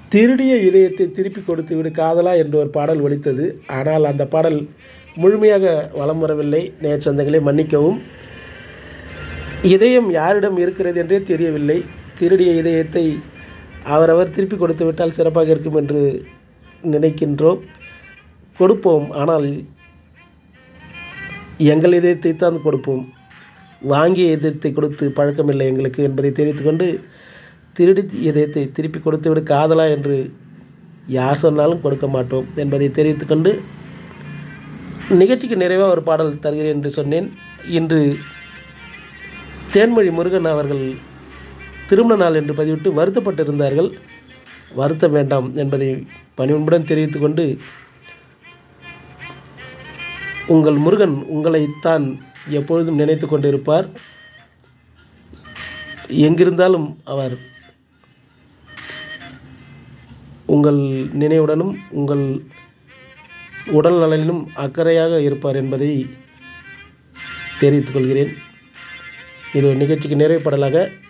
திருடிய இதயத்தை திருப்பி கொடுத்து விடு காதலா என்று ஒரு பாடல் ஒலித்தது ஆனால் அந்த பாடல் முழுமையாக வலம் வரவில்லை நேர் சொந்தங்களை மன்னிக்கவும் இதயம் யாரிடம் இருக்கிறது என்றே தெரியவில்லை திருடிய இதயத்தை அவரவர் திருப்பி கொடுத்து விட்டால் சிறப்பாக இருக்கும் என்று நினைக்கின்றோம் கொடுப்போம் ஆனால் எங்கள் இதயத்தை தான் கொடுப்போம் வாங்கிய இதயத்தை கொடுத்து பழக்கமில்லை எங்களுக்கு என்பதை தெரிவித்துக்கொண்டு திருடி இதயத்தை திருப்பி கொடுத்து விடு காதலா என்று யார் சொன்னாலும் கொடுக்க மாட்டோம் என்பதை தெரிவித்துக்கொண்டு நிகழ்ச்சிக்கு நிறைவாக ஒரு பாடல் தருகிறேன் என்று சொன்னேன் இன்று தேன்மொழி முருகன் அவர்கள் திருமண நாள் என்று பதிவிட்டு வருத்தப்பட்டிருந்தார்கள் வருத்தம் வேண்டாம் என்பதை பணிவுடன் தெரிவித்துக்கொண்டு உங்கள் முருகன் உங்களைத்தான் எப்பொழுதும் நினைத்து கொண்டிருப்பார் எங்கிருந்தாலும் அவர் உங்கள் நினைவுடனும் உங்கள் உடல் நலனிலும் அக்கறையாக இருப்பார் என்பதை தெரிவித்துக் கொள்கிறேன் இது ஒரு நிகழ்ச்சிக்கு நிறைவு பாடலாக